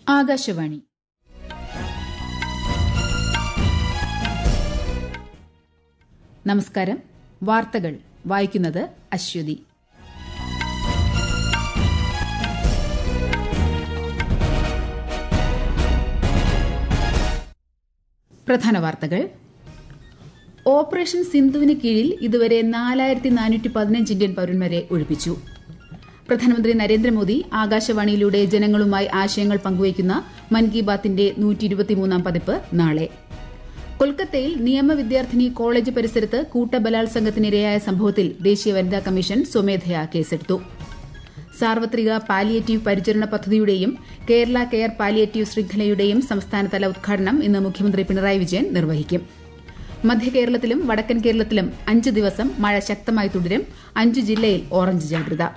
ആകാശവാണി നമസ്കാരം വാർത്തകൾ വായിക്കുന്നത് അശ്വതി പ്രധാന വാർത്തകൾ ഓപ്പറേഷൻ സിന്ധുവിന് കീഴിൽ ഇതുവരെ നാലായിരത്തി നാനൂറ്റി പതിനഞ്ച് ഇന്ത്യൻ പൌരന്മാരെ ഒഴിപ്പിച്ചു പ്രധാനമന്ത്രി നരേന്ദ്രമോദി ആകാശവാണിയിലൂടെ ജനങ്ങളുമായി ആശയങ്ങൾ പങ്കുവയ്ക്കുന്ന മൻ കി ബാത്തിന്റെ നൂറ്റിയിരുപത്തിമൂന്നാം പതിപ്പ് നാളെ കൊൽക്കത്തയിൽ നിയമ വിദ്യാർത്ഥിനി കോളേജ് പരിസരത്ത് കൂട്ടബലാത്സംഗത്തിനിരയായ സംഭവത്തിൽ ദേശീയ വനിതാ കമ്മീഷൻ സ്വമേധയാ കേസെടുത്തു സാർവത്രിക പാലിയേറ്റീവ് പരിചരണ പദ്ധതിയുടെയും കേരള കെയർ പാലിയേറ്റീവ് ശൃംഖലയുടെയും സംസ്ഥാനതല ഉദ്ഘാടനം ഇന്ന് മുഖ്യമന്ത്രി പിണറായി വിജയൻ നിർവഹിക്കും മധ്യകേരളത്തിലും വടക്കൻ കേരളത്തിലും അഞ്ച് ദിവസം മഴ ശക്തമായി തുടരും അഞ്ച് ജില്ലയിൽ ഓറഞ്ച് ജാഗ്രത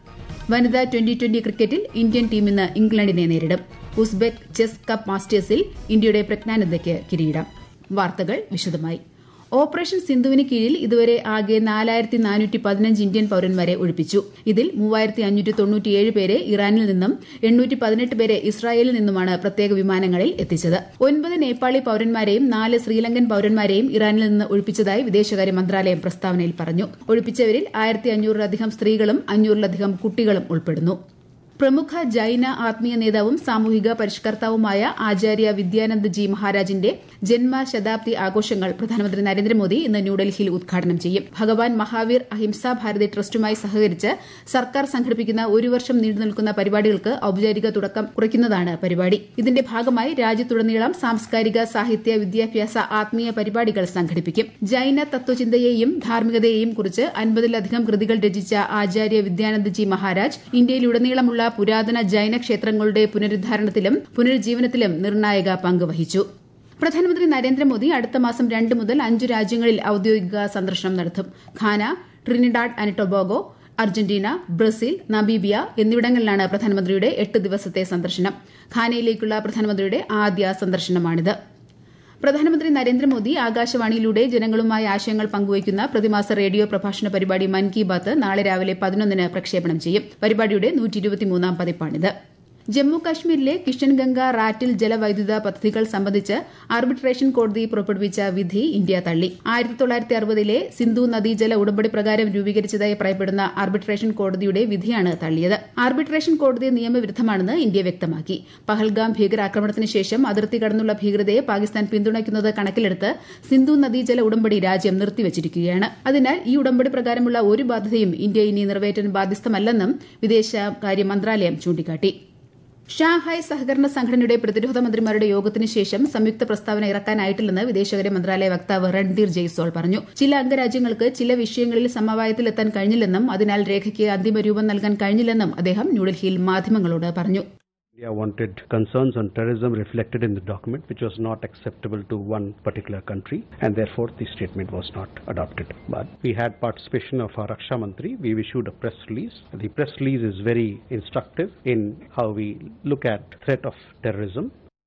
വനിതാ ട്വന്റി ട്വന്റി ക്രിക്കറ്റിൽ ഇന്ത്യൻ ടീം ഇന്ന് ഇംഗ്ലണ്ടിനെ നേരിടും ഉസ്ബെക് ചെസ് കപ്പ് മാസ്റ്റേഴ്സിൽ ഇന്ത്യയുടെ പ്രജ്ഞാനന്ദയ്ക്ക് കിരീടം വാർത്തകൾ വിശദമായി ഓപ്പറേഷൻ സിന്ധുവിന് കീഴിൽ ഇതുവരെ ആകെ നാലായിരത്തി നാനൂറ്റി പതിനഞ്ച് ഇന്ത്യൻ പൌരന്മാരെ ഒഴിപ്പിച്ചു ഇതിൽ മൂവായിരത്തി അഞ്ഞൂറ്റി തൊണ്ണൂറ്റിയേഴ് പേരെ ഇറാനിൽ നിന്നും എണ്ണൂറ്റി പതിനെട്ട് പേരെ ഇസ്രായേലിൽ നിന്നുമാണ് പ്രത്യേക വിമാനങ്ങളിൽ എത്തിച്ചത് ഒൻപത് നേപ്പാളി പൌരന്മാരെയും നാല് ശ്രീലങ്കൻ പൌരന്മാരെയും ഇറാനിൽ നിന്ന് ഒഴിപ്പിച്ചതായി വിദേശകാര്യ മന്ത്രാലയം പ്രസ്താവനയിൽ പറഞ്ഞു ഒഴിപ്പിച്ചവരിൽ ആയിരത്തി അഞ്ഞൂറിലധികം സ്ത്രീകളും അഞ്ഞൂറിലധികം കുട്ടികളും ഉൾപ്പെടുന്നു പ്രമുഖ ജൈന ആത്മീയ നേതാവും സാമൂഹിക പരിഷ്കർത്താവുമായ ആചാര്യ വിദ്യാനന്ദ് ജി മഹാരാജിന്റെ ജന്മശതാബ്ദി ആഘോഷങ്ങൾ പ്രധാനമന്ത്രി നരേന്ദ്രമോദി ഇന്ന് ന്യൂഡൽഹിയിൽ ഉദ്ഘാടനം ചെയ്യും ഭഗവാൻ മഹാവീർ അഹിംസാ ഭാരതി ട്രസ്റ്റുമായി സഹകരിച്ച് സർക്കാർ സംഘടിപ്പിക്കുന്ന ഒരു വർഷം നീണ്ടുനിൽക്കുന്ന പരിപാടികൾക്ക് ഔപചാരിക തുടക്കം കുറിക്കുന്നതാണ് പരിപാടി ഇതിന്റെ ഭാഗമായി രാജ്യത്തുടനീളം സാംസ്കാരിക സാഹിത്യ വിദ്യാഭ്യാസ ആത്മീയ പരിപാടികൾ സംഘടിപ്പിക്കും ജൈന തത്വചിന്തയെയും ധാർമ്മികതയെയും കുറിച്ച് അൻപതിലധികം കൃതികൾ രചിച്ച ആചാര്യ വിദ്യാനന്ദ് ജി മഹാരാജ് ഇന്ത്യയിലുടനീളമുള്ള പുരാതന ജൈന ക്ഷേത്രങ്ങളുടെ പുനരുദ്ധാരണത്തിലും പുനരുജ്ജീവനത്തിലും നിർണായക പങ്ക് വഹിച്ചു പ്രധാനമന്ത്രി നരേന്ദ്രമോദി അടുത്ത മാസം രണ്ട് മുതൽ അഞ്ചു രാജ്യങ്ങളിൽ ഔദ്യോഗിക സന്ദർശനം നടത്തും Ghana Trinidad and Tobago Argentina Brazil Namibia എന്നിവിടങ്ങളിലാണ് പ്രധാനമന്ത്രിയുടെ എട്ട് ദിവസത്തെ സന്ദർശനം ഖാനയിലേക്കുള്ള പ്രധാനമന്ത്രിയുടെ ആദ്യ സന്ദർശനമാണിത് പ്രധാനമന്ത്രി നരേന്ദ്രമോദി ആകാശവാണിയിലൂടെ ജനങ്ങളുമായി ആശയങ്ങൾ പങ്കുവയ്ക്കുന്ന പ്രതിമാസ റേഡിയോ പ്രഭാഷണ പരിപാടി മൻ കി ബാത്ത് നാളെ രാവിലെ പതിനൊന്നിന് പ്രക്ഷേപണം ചെയ്യും പരിപാടിയുടെ നൂറ്റിയിരുപത്തിമൂന്നാം പതിപ്പാണിത് ജമ്മു കാശ്മീരിലെ കിഷൻഗംഗ റാറ്റിൽ ജലവൈദ്യുത പദ്ധതികൾ സംബന്ധിച്ച് ആർബിട്രേഷൻ കോടതി പുറപ്പെടുവിച്ച വിധി ഇന്ത്യ തള്ളി ആയിരത്തി തൊള്ളായിരത്തി അറുപതിലെ സിന്ധു നദീജല ഉടമ്പടി പ്രകാരം രൂപീകരിച്ചതായി പറയപ്പെടുന്ന ആർബിട്രേഷൻ കോടതിയുടെ വിധിയാണ് തള്ളിയത് ആർബിട്രേഷൻ കോടതി നിയമവിരുദ്ധമാണെന്ന് ഇന്ത്യ വ്യക്തമാക്കി പഹൽഗാം ഭീകരാക്രമണത്തിന് ശേഷം അതിർത്തി കടന്നുള്ള ഭീകരതയെ പാകിസ്ഥാൻ പിന്തുണയ്ക്കുന്നത് കണക്കിലെടുത്ത് സിന്ധു നദീജല ഉടമ്പടി രാജ്യം നിർത്തിവച്ചിരിക്കുകയാണ് അതിനാൽ ഈ ഉടമ്പടി പ്രകാരമുള്ള ഒരു ബാധ്യതയും ഇന്ത്യ ഇനി നിറവേറ്റാൻ ബാധ്യസ്ഥമല്ലെന്നും വിദേശകാര്യ മന്ത്രാലയം ചൂണ്ടിക്കാട്ടി ഷാങ്ഹായ് സഹകരണ സംഘടനയുടെ പ്രതിരോധ മന്ത്രിമാരുടെ യോഗത്തിന് ശേഷം സംയുക്ത പ്രസ്താവന ഇറക്കാനായിട്ടില്ലെന്ന് വിദേശകാര്യ മന്ത്രാലയ വക്താവ് രൺധീർ ജയ്സ്വാൾ പറഞ്ഞു ചില അംഗരാജ്യങ്ങൾക്ക് ചില വിഷയങ്ങളിൽ സമവായത്തിലെത്താൻ കഴിഞ്ഞില്ലെന്നും അതിനാൽ രേഖയ്ക്ക് അന്തിമ രൂപം നൽകാൻ കഴിഞ്ഞില്ലെന്നും അദ്ദേഹം ന്യൂഡൽഹിയിൽ മാധ്യമങ്ങളോട് പറഞ്ഞു India wanted concerns on terrorism reflected in the document, which was not acceptable to one particular country, and therefore the statement was not adopted. But we had participation of our Raksha Mantri. We issued a press release. The press release is very instructive in how we look at threat of terrorism.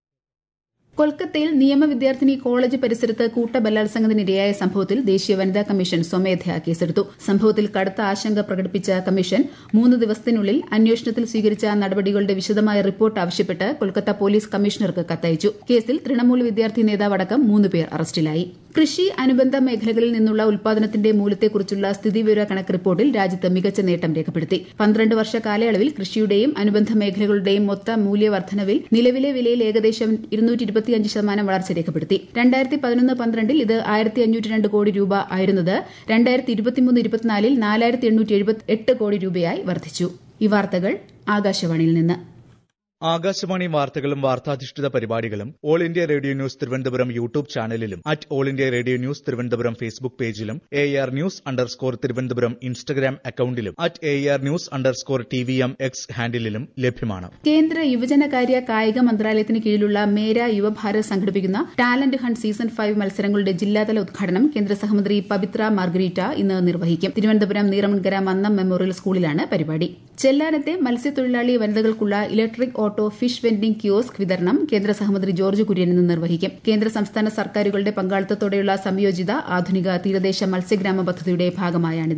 കൊൽക്കത്തയിൽ നിയമ വിദ്യാർത്ഥിനി college പരിസരത്ത് കൂട്ടബലാത്സംഗത്തിനിരയായ സംഭവത്തിൽ ദേശീയ വനിതാ commission സ്വമേധയാ കേസെടുത്തു സംഭവത്തിൽ കടുത്ത ആശങ്ക പ്രകടിപ്പിച്ച കമ്മീഷൻ മൂന്ന് ദിവസത്തിനുള്ളിൽ അന്വേഷണത്തിൽ സ്വീകരിച്ച നടപടികളുടെ വിശദമായ റിപ്പോർട്ട് ആവശ്യപ്പെട്ട് കൊൽക്കത്ത പോലീസ് കമ്മീഷണർക്ക് കത്തയച്ചു കേസിൽ തൃണമൂൽ വിദ്യാർത്ഥി നേതാവടക്കം മൂന്ന് പേർ അറസ്റ്റിലായി കൃഷി അനുബന്ധ മേഖലകളിൽ നിന്നുള്ള ഉൽപാദനത്തിന്റെ മൂല്യത്തെക്കുറിച്ചുള്ള സ്ഥിതിവിവര കണക്ക് റിപ്പോർട്ടിൽ രാജ്യത്ത് മികച്ച നേട്ടം രേഖപ്പെടുത്തി പന്ത്രണ്ട് വർഷ കാലയളവിൽ കൃഷിയുടെയും അനുബന്ധ മേഖലകളുടെയും മൊത്ത മൂല്യവർദ്ധനവിൽ നിലവിലെ വിലയിൽ ഏകദേശം ഇരുന്നൂറ്റി ഇരുപത്തിയഞ്ച് ശതമാനം വളർച്ച രേഖപ്പെടുത്തി രണ്ടായിരത്തി പതിനൊന്ന് പന്ത്രണ്ടിൽ ഇത് ആയിരത്തി അഞ്ഞൂറ്റി രണ്ട് കോടി രൂപ ആയിരുന്നത് രണ്ടായിരത്തി ഇരുപത്തിമൂന്ന് ഇരുപത്തിനാലിൽ നാലായിരത്തി എണ്ണൂറ്റി എഴുപത്തി എട്ട് കോടി രൂപയായി വർദ്ധിച്ചു ഈ വാർത്തകൾ ആകാശവാണിയിൽ നിന്ന് ആകാശവാണി വാർത്തകളും വാർത്താധിഷ്ഠിത പരിപാടികളും all India radio news Thiruvananthapuram YouTube ചാനലിലും at all India radio news Thiruvananthapuram Facebook പേജിലും A R news underscore Thiruvananthapuram Instagram അക്കൌണ്ടിലും at A R news underscore T V M X ഹാൻഡിലും ലഭ്യമാണ് കേന്ദ്ര യുവജനകാര്യ കായിക മന്ത്രാലയത്തിന് കീഴിലുള്ള മേര യുവഭാരത് സംഘടിപ്പിക്കുന്ന ടാലന്റ് ഹണ്ട് സീസൺ ഫൈവ് മത്സരങ്ങളുടെ ജില്ലാതല ഉദ്ഘാടനം കേന്ദ്ര സഹമന്ത്രി പവിത്ര മാർഗരീറ്റ ഇന്ന് നിർവഹിക്കും തിരുവനന്തപുരം നീറമൺകര മന്നം മെമ്മോറിയൽ സ്കൂളിലാണ് പരിപാടി ചെല്ലാനത്തെ മത്സ്യത്തൊഴിലാളി വനിതകൾക്കുള്ള electric auto fish vending kiosk വിതരണം കേന്ദ്ര സഹമന്ത്രി ജോർജ് കുര്യൻ ഇന്ന് നിർവഹിക്കും കേന്ദ്ര സംസ്ഥാന സർക്കാരുകളുടെ പങ്കാളിത്തത്തോടെയുള്ള സംയോജിത ആധുനിക തീരദേശ മത്സ്യഗ്രാമ പദ്ധതിയുടെ ഭാഗമായാണിത്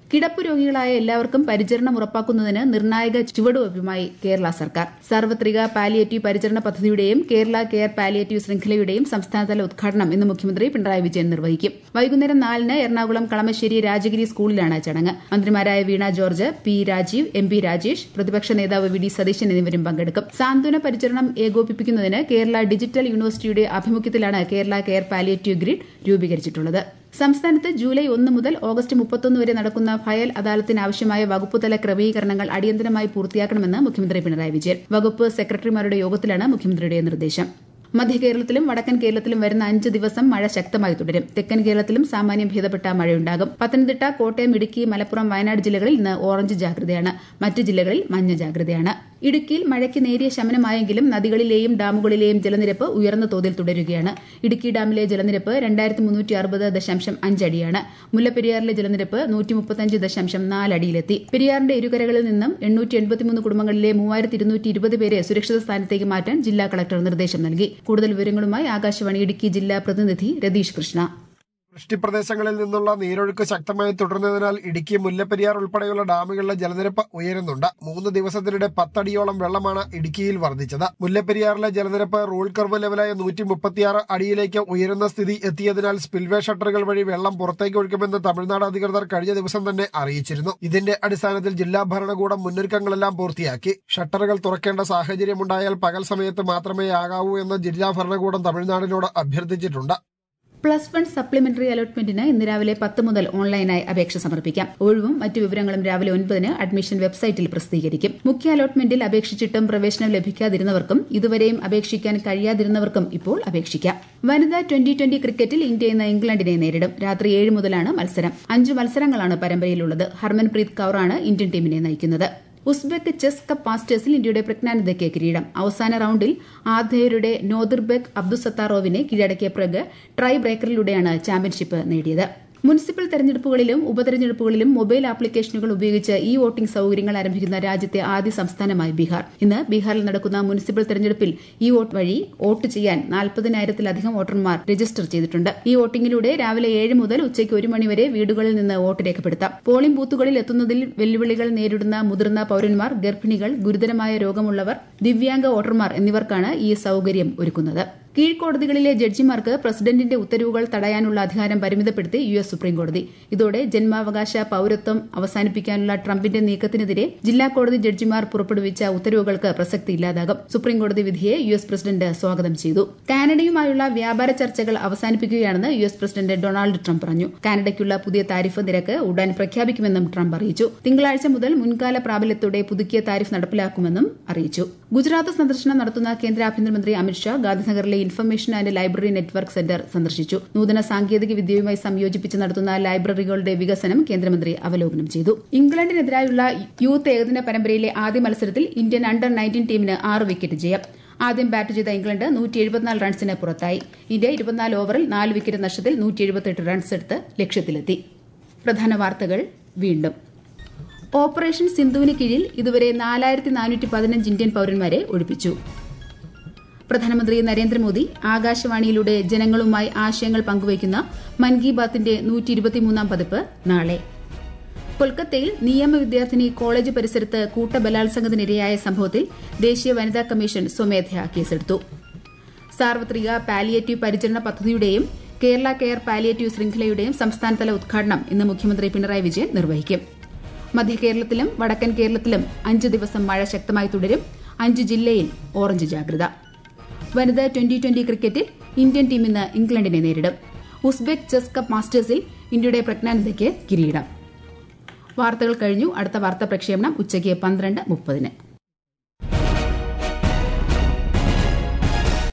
കിടപ്പ് രോഗികളായ എല്ലാവർക്കും പരിചരണം ഉറപ്പാക്കുന്നതിന് നിർണായക ചുവടുവയ്പുമായി കേരള സർക്കാർ സാർവത്രിക പാലിയേറ്റീവ് പരിചരണ പദ്ധതിയുടെയും കേരള കെയർ പാലിയേറ്റീവ് ശൃംഖലയുടെയും സംസ്ഥാനതല ഉദ്ഘാടനം ഇന്ന് മുഖ്യമന്ത്രി പിണറായി വിജയൻ നിർവഹിക്കും വൈകുന്നേരം നാലിന് എറണാകുളം കളമശ്ശേരി രാജഗിരി സ്കൂളിലാണ് ചടങ്ങ് മന്ത്രിമാരായ Veena George P Rajeev M P Rajesh പ്രതിപക്ഷ നേതാവ് വി ഡി സതീശൻ എന്നിവരും പങ്കെടുക്കും സാന്ത്വന പരിചരണം ഏകോപിപ്പിക്കുന്നതിന് കേരള ഡിജിറ്റൽ യൂണിവേഴ്സിറ്റിയുടെ ആഭിമുഖ്യത്തിലാണ് കേരള കെയർ പാലിയേറ്റീവ് ഗ്രിഡ് രൂപീകരിച്ചിട്ടുള്ളത് സംസ്ഥാനത്ത് ജൂലൈ ഒന്ന് മുതൽ ഓഗസ്റ്റ് മുപ്പത്തൊന്ന് വരെ നടക്കുന്ന ഫയൽ അദാലത്തിനാവശ്യമായ വകുപ്പുതല ക്രമീകരണങ്ങൾ അടിയന്തരമായി പൂർത്തിയാക്കണമെന്ന് മുഖ്യമന്ത്രി പിണറായി വിജയൻ വകുപ്പ് സെക്രട്ടറിമാരുടെ യോഗത്തിലാണ് മുഖ്യമന്ത്രിയുടെ നിർദ്ദേശം മധ്യ കേരളത്തിലും വടക്കൻ കേരളത്തിലും വരുന്ന അഞ്ച് ദിവസം മഴ ശക്തമായി തുടരും തെക്കൻ കേരളത്തിലും സാമാന്യം ഭേദപ്പെട്ട മഴയുണ്ടാകും പത്തനംതിട്ട കോട്ടയം ഇടുക്കി മലപ്പുറം വയനാട് ജില്ലകളിൽ ഇന്ന് ഓറഞ്ച് ജാഗ്രതയാണ് മറ്റ് ജില്ലകളിൽ മഞ്ഞ ജാഗ്രതയാണ് ഇടുക്കിയിൽ മഴയ്ക്ക് നേരിയ ശമനമായെങ്കിലും നദികളിലെയും ഡാമുകളിലെയും ജലനിരപ്പ് ഉയർന്ന തോതിൽ തുടരുകയാണ് ഇടുക്കി ഡാമിലെ ജലനിരപ്പ് രണ്ടായിരത്തി മുന്നൂറ്റി അറുപത് ദശാംശം അഞ്ചടിയാണ് മുല്ലപ്പെരിയാറിലെ ജലനിരപ്പ് നൂറ്റി മുപ്പത്തഞ്ച് ദശാംശം നാലടിയിലെത്തി പെരിയാറിന്റെ ഇരുകരകളിൽ നിന്നും എണ്ണൂറ്റി എൺപത്തിമൂന്ന് കുടുംബങ്ങളിലെ മൂവായിരത്തി ഇരുന്നൂറ്റി ഇരുപത് പേരെ സുരക്ഷിത സ്ഥാനത്തേക്ക് മാറ്റാൻ ജില്ലാ കളക്ടർ നിർദ്ദേശം നൽകി കൂടുതൽ വിവരങ്ങളുമായി ആകാശവാണി ഇടുക്കി ജില്ലാ പ്രതിനിധി രതീഷ് കൃഷ്ണ വൃഷ്ടിപ്രദേശങ്ങളിൽ നിന്നുള്ള നീരൊഴുക്ക് ശക്തമായി തുടരുന്നതിനാൽ ഇടുക്കി മുല്ലപ്പെരിയാർ ഉൾപ്പെടെയുള്ള ഡാമുകളിലെ ജലനിരപ്പ് ഉയരുന്നുണ്ട് മൂന്ന് ദിവസത്തിനിടെ പത്തടിയോളം വെള്ളമാണ് ഇടുക്കിയിൽ വർദ്ധിച്ചത് മുല്ലപ്പെരിയാറിലെ ജലനിരപ്പ് റൂൾ കർവ് ലെവലായ നൂറ്റി മുപ്പത്തിയാറ് അടിയിലേക്ക് ഉയരുന്ന സ്ഥിതി എത്തിയതിനാൽ സ്പിൽവേ ഷട്ടറുകൾ വഴി വെള്ളം പുറത്തേക്ക് ഒഴുക്കുമെന്ന് തമിഴ്നാട് അധികൃതർ കഴിഞ്ഞ ദിവസം തന്നെ അറിയിച്ചിരുന്നു ഇതിന്റെ അടിസ്ഥാനത്തിൽ ജില്ലാ ഭരണകൂടം മുന്നൊരുക്കങ്ങളെല്ലാം പൂർത്തിയാക്കി ഷട്ടറുകൾ തുറക്കേണ്ട സാഹചര്യമുണ്ടായാൽ പകൽ സമയത്ത് മാത്രമേ ആകാവൂ എന്ന് ജില്ലാ ഭരണകൂടം തമിഴ്നാടിനോട് അഭ്യർത്ഥിച്ചിട്ടുണ്ട് പ്ലസ് വൺ സപ്ലിമെന്ററി അലോട്ട്മെന്റിന് ഇന്ന് രാവിലെ പത്ത് മുതൽ ഓൺലൈനായി അപേക്ഷ സമർപ്പിക്കാം ഒഴിവും മറ്റു വിവരങ്ങളും രാവിലെ ഒൻപതിന് അഡ്മിഷൻ വെബ്സൈറ്റിൽ പ്രസിദ്ധീകരിക്കും മുഖ്യ അലോട്ട്മെന്റിൽ അപേക്ഷിച്ചിട്ടും പ്രവേശനം ലഭിക്കാതിരുന്നവർക്കും ഇതുവരെയും അപേക്ഷിക്കാൻ കഴിയാതിരുന്നവർക്കും ഇപ്പോൾ അപേക്ഷിക്കാം വനിതാ ട്വന്റി ട്വന്റി ക്രിക്കറ്റിൽ ഇന്ത്യ ഇന്ന് ഇംഗ്ലണ്ടിനെ നേരിടും രാത്രി ഏഴ് മുതലാണ് മത്സരം അഞ്ച് മത്സരങ്ങളാണ് പരമ്പരയിലുള്ളത് ഹർമൻപ്രീത് കൌറാണ് ഇന്ത്യൻ ടീമിനെ നയിക്കുന്നത് ഉസ്ബെക്ക് ചെസ് കപ്പ് മാസ്റ്റേഴ്സിൽ ഇന്ത്യയുടെ പ്രജ്ഞാനന്ദയ്ക്ക് കിരീടം അവസാന റൌണ്ടിൽ ആധേയരുടെ നോദിർബെഗ് അബ്ദുസത്താറോവിനെ കീഴടക്കിയ പ്രഗ് ട്രൈ ബ്രേക്കറിലൂടെയാണ് ചാമ്പ്യൻഷിപ്പ് നേടിയത് മുനിസിപ്പൽ തെരഞ്ഞെടുപ്പുകളിലും ഉപതെരഞ്ഞെടുപ്പുകളിലും മൊബൈൽ ആപ്ലിക്കേഷനുകൾ ഉപയോഗിച്ച് ഇ വോട്ടിംഗ് സൌകര്യങ്ങൾ ആരംഭിക്കുന്ന രാജ്യത്തെ ആദ്യ സംസ്ഥാനമായി ബീഹാർ ഇന്ന് ബീഹാറിൽ നടക്കുന്ന മുനിസിപ്പൽ തെരഞ്ഞെടുപ്പിൽ ഇ വോട്ട് വഴി വോട്ട് ചെയ്യാൻ നാൽപ്പതിനായിരത്തിലധികം വോട്ടർമാർ രജിസ്റ്റർ ചെയ്തിട്ടുണ്ട് ഈ വോട്ടിംഗിലൂടെ രാവിലെ ഏഴ് മുതൽ ഉച്ചയ്ക്ക് ഒരു മണിവരെ വീടുകളിൽ നിന്ന് വോട്ട് രേഖപ്പെടുത്താം പോളിംഗ് ബൂത്തുകളിൽ എത്തുന്നതിൽ വെല്ലുവിളികൾ നേരിടുന്ന മുതിർന്ന പൌരന്മാർ ഗർഭിണികൾ ഗുരുതരമായ രോഗമുള്ളവർ ദിവ്യാംഗ വോട്ടർമാർ എന്നിവർക്കാണ് ഈ സൌകര്യം ഒരുക്കുന്നത് കീഴ്ക്കോടതികളിലെ ജഡ്ജിമാർക്ക് പ്രസിഡന്റിന്റെ ഉത്തരവുകൾ തടയാനുള്ള അധികാരം പരിമിതപ്പെടുത്തി യു എസ് സുപ്രീംകോടതി ഇതോടെ ജന്മാവകാശ പൌരത്വം അവസാനിപ്പിക്കാനുള്ള ട്രംപിന്റെ നീക്കത്തിനെതിരെ ജില്ലാ കോടതി ജഡ്ജിമാർ പുറപ്പെടുവിച്ച ഉത്തരവുകൾക്ക് പ്രസക്തി ഇല്ലാതാകും സുപ്രീംകോടതി വിധിയെ യു എസ് പ്രസിഡന്റ് സ്വാഗതം ചെയ്തു കാനഡയുമായുള്ള വ്യാപാര ചർച്ചകൾ അവസാനിപ്പിക്കുകയാണെന്ന് U S president Donald Trump പറഞ്ഞു കാനഡയ്ക്കുള്ള പുതിയ താരിഫ് നിരക്ക് ഉടൻ പ്രഖ്യാപിക്കുമെന്നും ട്രംപ് അറിയിച്ചു തിങ്കളാഴ്ച മുതൽ മുൻകാല പ്രാബല്യത്തോടെ പുതുക്കിയ താരിഫ് നടപ്പിലാക്കുമെന്നും അറിയിച്ചു ഗുജറാത്ത് സന്ദർശനം നടത്തുന്ന കേന്ദ്ര ആഭ്യന്തരമന്ത്രി അമിത്ഷാ ഗാന്ധിനഗറിലെ information and library network centre സന്ദർശിച്ചു നൂതന സാങ്കേതിക വിദ്യയുമായി സംയോജിപ്പിച്ച് നടത്തുന്ന ലൈബ്രറികളുടെ വികസനം കേന്ദ്രമന്ത്രി അവലോകനം ചെയ്തു ഇംഗ്ലണ്ടിനെതിരായുള്ള യൂത്ത് ഏകദിന പരമ്പരയിലെ ആദ്യ മത്സരത്തിൽ ഇന്ത്യൻ അണ്ടർ നയൻറ്റീൻ ടീമിന് ആറ് വിക്കറ്റ് ജയം ആദ്യം ബാറ്റ് ചെയ്ത ഇംഗ്ലണ്ട് നൂറ്റി എഴുപത്തിനാല് റൺസിന് പുറത്തായി ഇന്ത്യ ഇരുപത്തിനാല് ഓവറിൽ നാല് വിക്കറ്റ് നഷ്ടത്തിൽ നൂറ്റി എഴുപത്തെട്ട് റൺസ് എടുത്ത് ലക്ഷ്യത്തിലെത്തി പ്രധാന വാർത്തകൾ വീണ്ടും ഓപ്പറേഷൻ സിന്ധുവിന് കീഴിൽ ഇതുവരെ നാലായിരത്തി നാനൂറ്റി പതിനഞ്ച് ഇന്ത്യൻ പൌരന്മാരെ ഒഴിപ്പിച്ചു പ്രധാനമന്ത്രി നരേന്ദ്രമോദി ആകാശവാണിയിലൂടെ ജനങ്ങളുമായി ആശയങ്ങൾ പങ്കുവയ്ക്കുന്ന മൻ കി ബാത്തിന്റെ നൂറ്റി ഇരുപത്തിമൂന്നാം പതിപ്പ് നാളെ കൊൽക്കത്തയിൽ നിയമ വിദ്യാർത്ഥിനി കോളേജ് പരിസരത്ത് കൂട്ടബലാത്സംഗത്തിനിരയായ സംഭവത്തിൽ ദേശീയ വനിതാ കമ്മീഷൻ സ്വമേധയാ കേസെടുത്തു സാർവത്രിക പാലിയേറ്റീവ് പരിചരണ പദ്ധതിയുടെയും കേരള കെയർ പാലിയേറ്റീവ് ശൃംഖലയുടെയും സംസ്ഥാനതല ഉദ്ഘാടനം ഇന്ന് മുഖ്യമന്ത്രി പിണറായി വിജയൻ നിർവഹിക്കും മധ്യകേരളത്തിലും വടക്കൻ കേരളത്തിലും അഞ്ച് ദിവസം മഴ ശക്തമായി തുടരും അഞ്ച് ജില്ലയിൽ ഓറഞ്ച് ജാഗ്രത വനിതാ ട്വന്റി ട്വന്റി ക്രിക്കറ്റിൽ ഇന്ത്യൻ ടീം ഇന്ന് ഇംഗ്ലണ്ടിനെ നേരിടും ഉസ്ബെക് ചെസ് കപ്പ് മാസ്റ്റേഴ്സിൽ ഇന്ത്യയുടെ പ്രജ്ഞാനന്ദയ്ക്ക് കിരീടം വാർത്തകൾ കഴിഞ്ഞു അടുത്ത വാർത്താ പ്രക്ഷേപണം ഉച്ചയ്ക്ക് പന്ത്രണ്ട് മുപ്പതിന്